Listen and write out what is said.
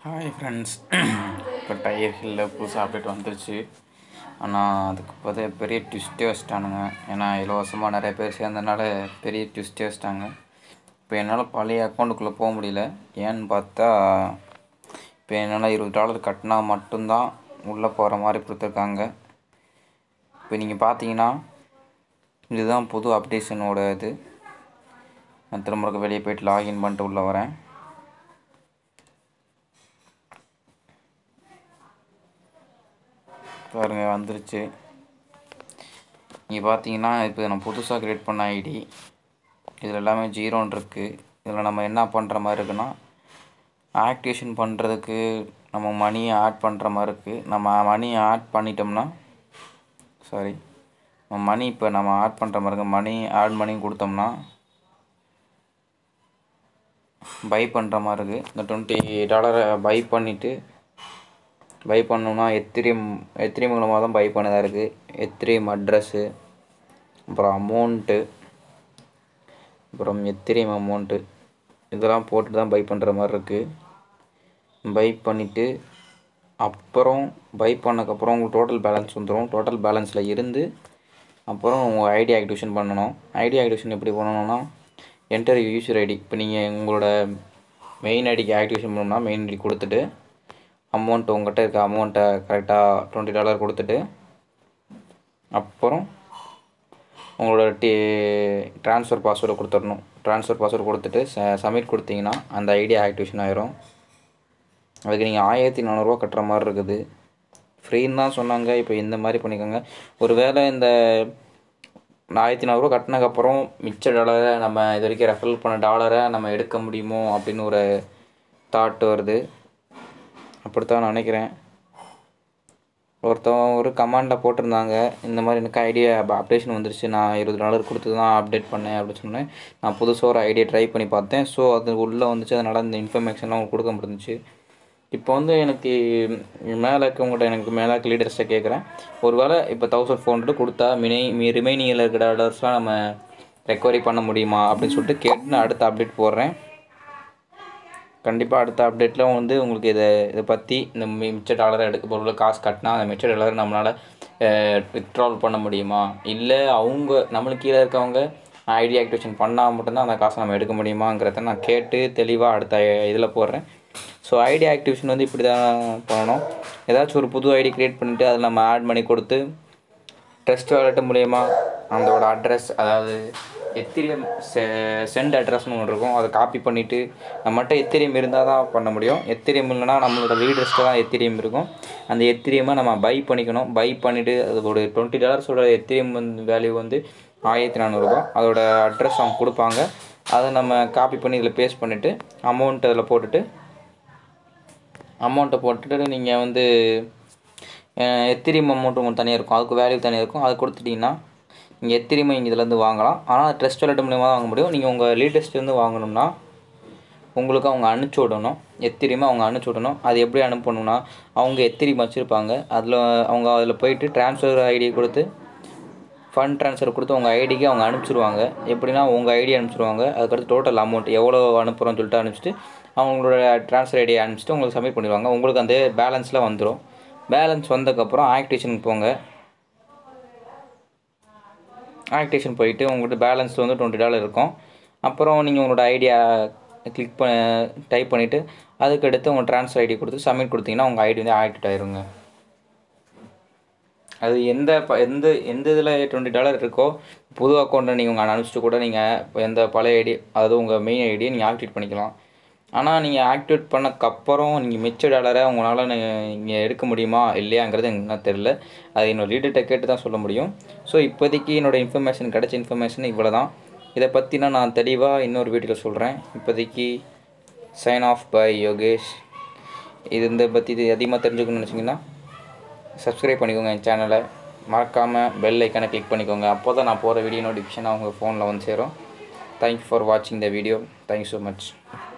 hi friends இப்போ டயர் ஹில்லில் புதுசாக அப்டேட் வந்துருச்சு ஆனால் அதுக்கு பார்த்தா பெரிய ட்விஸ்ட்டே வச்சிட்டானுங்க ஏன்னா இலவசமாக நிறைய பேர் சேர்ந்தனால பெரிய ட்விஸ்ட்டே வச்சிட்டாங்க இப்போ என்னால் பழைய அக்கௌண்ட்டுக்குள்ளே போக முடியல ஏன்னு பார்த்தா இப்போ என்னால் இருபது டாலர் கட்டினா மட்டும்தான் உள்ளே போகிற மாதிரி கொடுத்துருக்காங்க இப்போ நீங்கள் பார்த்தீங்கன்னா இதுதான் புது அப்டேஷனோட இது நான் திரும்ப வெளியே போயிட்டு லாகின் பண்ணிட்டு உள்ளே வரேன் பாருங்க வந்துருச்சு நீங்கள் பார்த்தீங்கன்னா இப்போ நான் புதுசாக க்ரியேட் பண்ண ஐடி இதில் எல்லாமே ஜீரோன்னு இருக்குது இதில் நம்ம என்ன பண்ணுற மாதிரி இருக்குன்னா ஆக்டிவேஷன் பண்ணுறதுக்கு நம்ம மணியை ஆட் பண்ணுற மாதிரி இருக்குது நம்ம மணியை ஆட் பண்ணிட்டோம்னா சாரி நம்ம மணி இப்போ நம்ம ஆட் பண்ணுற மாதிரி இருக்கு மணி ஆட் பண்ணி கொடுத்தோம்னா பை பண்ணுற மாதிரி இருக்குது இந்த டுவெண்ட்டி டாலரை பை பண்ணிவிட்டு பை பண்ணோம்னா எத்திரியம் எத்திரியம் மூலமாக தான் பை பண்ணதாக இருக்குது எத்திரியம் அட்ரஸ்ஸு அப்புறம் அமௌண்ட்டு அப்புறம் எத்திரியம் அமௌண்ட்டு இதெல்லாம் போட்டு தான் பை பண்ணுற மாதிரி இருக்குது பை பண்ணிவிட்டு அப்புறம் பை பண்ணக்கப்புறம் உங்களுக்கு டோட்டல் பேலன்ஸ் வந்துடும் டோட்டல் பேலன்ஸில் இருந்து அப்புறம் உங்கள் ஐடி ஆக்டிவேஷன் பண்ணணும் ஐடி ஆக்டிவேஷன் எப்படி பண்ணணும்னா என்டர் யூசர் ஐடி இப்போ நீங்கள் உங்களோட மெயின் ஐடிக்கு ஆக்டிவேஷன் பண்ணணும்னா மெயின் ஐடி கொடுத்துட்டு அமௌண்ட் உங்கள்கிட்ட இருக்க அமௌண்ட்டை கரெக்டாக டுவெண்ட்டி டாலர் கொடுத்துட்டு அப்புறம் உங்களோட டி ட்ரான்ஸ்ஃபர் பாஸ்வேர்டு கொடுத்துடணும் ட்ரான்ஸ்ஃபர் பாஸ்வேர்டு கொடுத்துட்டு ச சப்மிட் கொடுத்தீங்கன்னா அந்த ஐடி ஆக்டிவேஷன் ஆயிரும் அதுக்கு நீங்கள் ஆயிரத்தி நானூறுரூவா கட்டுற மாதிரி இருக்குது ஃப்ரீன்னு தான் சொன்னாங்க இப்போ இந்த மாதிரி பண்ணிக்கோங்க ஒரு வேளை இந்த ஆயிரத்தி நானூறுரூவா கட்டினதுக்கப்புறம் மிச்ச டாலரை நம்ம இது வரைக்கும் ரெஃபரல் பண்ண டாலரை நம்ம எடுக்க முடியுமோ அப்படின்னு ஒரு தாட் வருது அப்படித்தான் நான் நினைக்கிறேன் ஒருத்தவங்க ஒரு கமாண்டில் போட்டிருந்தாங்க இந்த மாதிரி எனக்கு ஐடியா அப்டேஷன் வந்துருச்சு நான் இருபது டாலர் கொடுத்து தான் அப்டேட் பண்ணேன் அப்படின்னு சொன்னேன் நான் புதுசாக ஒரு ஐடியா ட்ரை பண்ணி பார்த்தேன் ஸோ அது உள்ளே வந்துச்சு அதனால் இந்த இன்ஃபர்மேஷன்லாம் உங்களுக்கு கொடுக்க முடிஞ்சிச்சு இப்போ வந்து எனக்கு மேலே இருக்கவங்கள்ட்ட எனக்கு மேலே இருக்க லீடர்ஸ்ட்டை கேட்குறேன் ஒரு வேளை இப்போ தௌசண்ட் ஃபோர் ஹண்ட்ரட் கொடுத்தா மினி மீ ரிமைனிங்கில் இருக்கிற டாலர்ஸ்லாம் நம்ம ரெக்கவரி பண்ண முடியுமா அப்படின்னு சொல்லிட்டு கேட்டு நான் அடுத்த அப்டேட் போடுறேன் கண்டிப்பாக அடுத்த அப்டேட்டில் வந்து உங்களுக்கு இதை இதை பற்றி இந்த மி- மிச்ச டாலரை எடுக்க பொருள் காசு கட்டினா அந்த மிச்ச டாலரை நம்மளால் வித்ட்ரால் பண்ண முடியுமா இல்லை அவங்க நம்மளுக்கு கீழே இருக்கவங்க ஐடி ஆக்டிவேஷன் பண்ணால் மட்டும்தான் அந்த காசை நம்ம எடுக்க முடியுமாங்கிறத நான் கேட்டு தெளிவாக அடுத்த இதில் போடுறேன் ஸோ ஐடி ஆக்டிவேஷன் வந்து இப்படி தான் பண்ணணும் ஏதாச்சும் ஒரு புது ஐடி க்ரியேட் பண்ணிவிட்டு அதில் நம்ம ஆட் பண்ணி கொடுத்து டெஸ்ட் வாலெட்டு மூலயமா அதோட அட்ரஸ் அதாவது எத்திரியம் செ சென்ட் அட்ரஸ்னு ஒன்று இருக்கும் அதை காப்பி பண்ணிவிட்டு நம்மகிட்ட எத்திரியம் இருந்தால் தான் பண்ண முடியும் எத்திரியம் இல்லைனா நம்மளோட லீடர்ஸ்ட்டு தான் எத்திரியம் இருக்கும் அந்த எத்திரியமை நம்ம பை பண்ணிக்கணும் பை பண்ணிவிட்டு அதோட டுவெண்ட்டி டாலர்ஸோட எத்திரியம் வந்து வேல்யூ வந்து ஆயிரத்தி நானூறுரூபா அதோட அட்ரஸ் அவங்க கொடுப்பாங்க அதை நம்ம காப்பி பண்ணி இதில் பேஸ்ட் பண்ணிவிட்டு அமௌண்ட் அதில் போட்டுட்டு அமௌண்ட்டை போட்டுட்டு நீங்கள் வந்து எத்திரியம் அமௌண்ட் உங்களுக்கு தனியாக இருக்கும் அதுக்கு வேல்யூ தனியாக இருக்கும் அது கொடுத்துட்டிங்கன்னா நீங்கள் எத்திரியம் இங்கே இதுலேருந்து வாங்கலாம் ஆனால் ட்ரெஸ்ட் வாலெட் மூலியமாக தான் வாங்க முடியும் நீங்கள் உங்கள் லேட்டஸ்ட்லேருந்து வாங்கணும்னா உங்களுக்கு அவங்க அனுப்பிச்சி விடணும் எத்திரியுமா அவங்க அனுப்பிச்சி விடணும் அது எப்படி அனுப்பணும்னா அவங்க எத்திரியம் வச்சுருப்பாங்க அதில் அவங்க அதில் போயிட்டு ட்ரான்ஸ்ஃபர் ஐடி கொடுத்து ஃபண்ட் ட்ரான்ஸ்ஃபர் கொடுத்து உங்கள் ஐடிக்கு அவங்க அனுப்பிச்சிடுவாங்க எப்படின்னா உங்கள் ஐடி அனுப்பிச்சிடுவாங்க அதுக்கடுத்து டோட்டல் அமௌண்ட் எவ்வளோ அனுப்புகிறோன்னு சொல்லிட்டு அனுப்பிச்சிட்டு அவங்களோட ட்ரான்ஸ்ஃபர் ஐடியை அனுப்பிச்சிட்டு உங்களுக்கு சப்மிட் பண்ணிடுவாங்க உங்களுக்கு அந்த பேலன்ஸில் வந்துடும் பேலன்ஸ் வந்ததுக்கப்புறம் ஆக்டிவேஷனுக்கு போங்க ஆக்டிவேஷன் போயிட்டு உங்கள்கிட்ட பேலன்ஸில் வந்து டுவெண்ட்டி டாலர் இருக்கும் அப்புறம் நீங்கள் உங்களோட ஐடியா கிளிக் பண்ண டைப் பண்ணிவிட்டு அதுக்கடுத்து உங்கள் ட்ரான்ஸ்ஃபர் ஐடி கொடுத்து சப்மிட் கொடுத்தீங்கன்னா உங்கள் ஐடி வந்து ஆக்டிவேட் ஆயிருங்க அது எந்த ப எந்த எந்த இதில் டுவெண்ட்டி டாலர் இருக்கோ புது அக்கௌண்ட்டை நீங்கள் உங்கள் அனுப்பிச்சிட்டு கூட நீங்கள் எந்த பழைய ஐடி அதாவது உங்கள் மெயின் ஐடியை நீங்கள் ஆக்டிவேட் பண்ணிக்கலாம் ஆனால் நீங்கள் ஆக்டிவேட் பண்ணக்கப்புறம் நீங்கள் மிச்ச டாலரை உங்களால் நீங்கள் எடுக்க முடியுமா இல்லையாங்கிறது எனக்கு இன்னும் தெரில அது என்னோட லீடர்கிட்ட கேட்டு தான் சொல்ல முடியும் ஸோ இப்போதைக்கு என்னோட இன்ஃபர்மேஷன் கிடச்ச இன்ஃபர்மேஷன் இவ்வளோ தான் இதை பற்றினா நான் தெளிவாக இன்னொரு வீடியோவில் சொல்கிறேன் இப்போதைக்கு சைன் ஆஃப் பை யோகேஷ் இது இந்த பற்றி இது அதிகமாக தெரிஞ்சுக்கணும்னு நினச்சிங்கன்னா சப்ஸ்கிரைப் பண்ணிக்கோங்க என் சேனலை மறக்காமல் பெல் ஐக்கானை கிளிக் பண்ணிக்கோங்க அப்போ தான் நான் போகிற வீடியோ நோட்டிஃபிகேஷன் அவங்க ஃபோனில் வந்து சேரும் தேங்க்யூ ஃபார் வாட்சிங் the video thank you so much